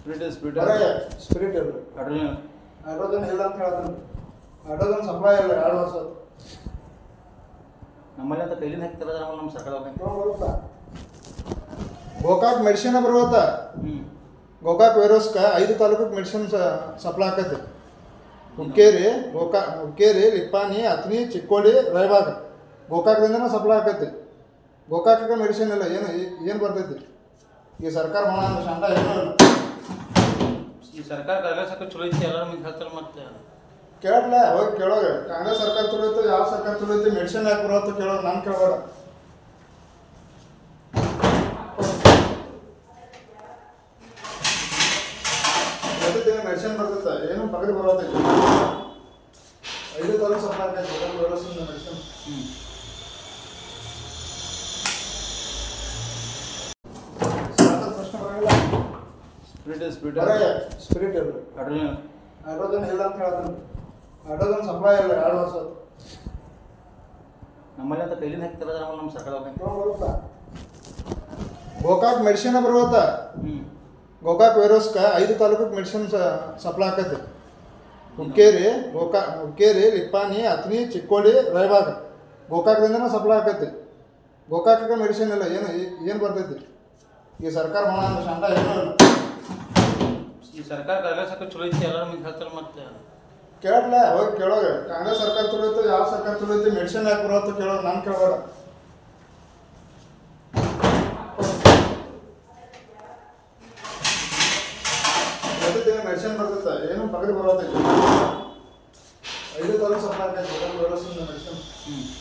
Spirit spirit ಹೊರಗೆ spirit ಇಲ್ಲ hydrogen hydrogen ಇಲ್ಲ ಅಂತ ಹೇಳ್ತಾನೆ ಹೈಡ್ರೋಜನ್ ಸಪ್ಲೈ ಇಲ್ಲ ಎರಡು ವರ್ಷ ಆಯ್ತು. ನಮ್ಮಲ್ಲಿ ಅಂತ ಕೈಲಿಂದ ಹಾಕ್ತಿರೋದು ನಮ್ಮಲ್ಲಿ ನಮ್ಮ ಸರ್ಕಾರದಾಗ ತೊಗೊಂಡ್ ಬರುತ್ತಾ ಗೋಕಾಕ್ ಮೆಡಿಸಿನ್ ಬರುವತ್ತ ಹ್ಞೂ ಗೋಕಾಕ್ ವೈರಸ್ಗೆ ಐದು ತಾಲೂಕಿಗೆ ಮೆಡಿಸಿನ್ ಸಪ್ಲೈ ಆಕೈತಿ ಹುಕ್ಕೇರಿ ಗೋಕಾ ಹುಕ್ಕೇರಿ ಲಿಪ್ಪಾನಿ ಅತ್ನಿ ಚಿಕ್ಕೋಡಿ ರಾಯಬಾಗ ಗೋಕಾಕ್ದಿಂದನೇ ಸಪ್ಲೈ ಆಕೈತಿ ಗೋಕಾಕಕ್ಕೆ ಮೆಡಿಸಿನ್ ಇಲ್ಲ ಏನು ಏನು ಬರ್ತೈತಿ ಈ ಸರ್ಕಾರ ಮಾಡೋಣ ಅಂದ್ರೆ ಶಾಂತ ಏನೂ ಇಲ್ಲ ಈ ಸರ್ಕಾರ ಕಾಂಗ್ರೆಸ್ ಹಾಕಿ ಚಲೋ ಐತಿ ಎಲ್ಲರೂ ಮಂದಿ ಹೇಳ್ತಾರೆ ಮತ್ತೆ ಕೇಳಲ್ಲ ಹೋಗಿ ಕೇಳೋಗ ಕಾಂಗ್ರೆಸ್ ಸರ್ಕಾರ ತುಳಿತು ಯಾವ ಸರ್ಕಾರ ತುಳಿತು ಮೆಡಿಸಿನ್ ಯಾಕೆ ಬರುತ್ತೋ ಕೇಳೋದು ನಾನು ಕೇಳಬೇಡ ಪ್ರತಿದಿನ ಮೆಡಿಸಿನ್ ಬರ್ತೈತೆ ಏನು ಪಗಡಿ ಬರೋದೈತಿ ಐದು ತಾಲೂಕು ಸಪ್ಲೈ ಆಗೈತೆ ಮೊದಲು ವೈರಸ್ಸಿಂದ ಮೆಡಿಸಿನ್ ಹ್ಞೂ ಸಾಕಷ್ಟು ಪ್ರಶ್ನೆ ಬರಲ್ಲ ಸ್ಪಿರಿಟ್ ಸ್ಪಿರಿಟ್ ಹೊರಗೆ ಸ್ಪಿರಿಟ್ ಇಲ್ಲ ಹೈಡ್ರೋಜನ್ ಹೈಡ್ರೋಜನ್ ಇಲ್ಲ ಅಂತ ಹೇಳ್ತಾನೆ ಹೈಡ್ರೋಜನ್ ಸಪ್ಲೈ ಇಲ್ಲ ಎರಡು ವರ್ಷ ಆಯ್ತು. ನಮ್ಮಲ್ಲಿ ಅಂತ ಕೈಲಿಂದ ಹಾಕ್ತಿರೋದು ನಮ್ಮಲ್ಲಿ ನಮ್ಮ ಸರ್ಕಾರದಾಗ ತೊಗೊಂಡ್ ಬರುತ್ತಾ ಗೋಕಾಕ್ ಮೆಡಿಸಿನ್ ಬರುವತ್ತ ಹ್ಞೂ ಗೋಕಾಕ್ ವೈರಸ್ಗೆ ಐದು ತಾಲೂಕಿಗೆ ಮೆಡಿಸಿನ್ ಸಪ್ಲೈ ಆಕೈತಿ ಹುಕ್ಕೇರಿ ಗೋಕಾ ಹುಕ್ಕೇರಿ ಲಿಪ್ಪಾನಿ ಅತ್ನಿ ಚಿಕ್ಕೋಡಿ ರಾಯಬಾಗ ಗೋಕಾಕ್ದಿಂದನೇ ಸಪ್ಲೈ ಆಕೈತಿ ಗೋಕಾಕಕ್ಕೆ ಮೆಡಿಸಿನ್ ಇಲ್ಲ ಏನು ಏನು ಬರ್ತೈತಿ ಈ ಸರ್ಕಾರ ಮಾಡೋಣ ಅಂದ್ರೆ ಶಾಂತ ಏನೂ ಇಲ್ಲ ಈ ಸರ್ಕಾರ ಕಾಂಗ್ರೆಸ್ ಹಾಕಿ ಚಲೋ ಐತಿ ಎಲ್ಲರೂ ಮಂದಿ ಹೇಳ್ತಾರೆ ಮತ್ತೆ ಕೇಳಲ್ಲ ಹೋಗಿ ಕೇಳೋಗ ಕಾಂಗ್ರೆಸ್ ಸರ್ಕಾರ ತುಳಿತು ಯಾವ ಸರ್ಕಾರ ತುಳಿತು ಮೆಡಿಸಿನ್ ಯಾಕೆ ಬರುತ್ತೋ ಕೇಳೋದು ನಾನು ಕೇಳಬೇಡ ಪ್ರತಿದಿನ ಮೆಡಿಸಿನ್ ಬರ್ತೈತೆ ಏನು ಪಗಡಿ ಬರೋದೈತಿ ಐದು ತಾಲೂಕು ಸಪ್ಲೈ ಆಗೈತೆ ಮೊದಲು ವೈರಸ್ಸಿಂದ ಮೆಡಿಸಿನ್ ಹ್ಞೂ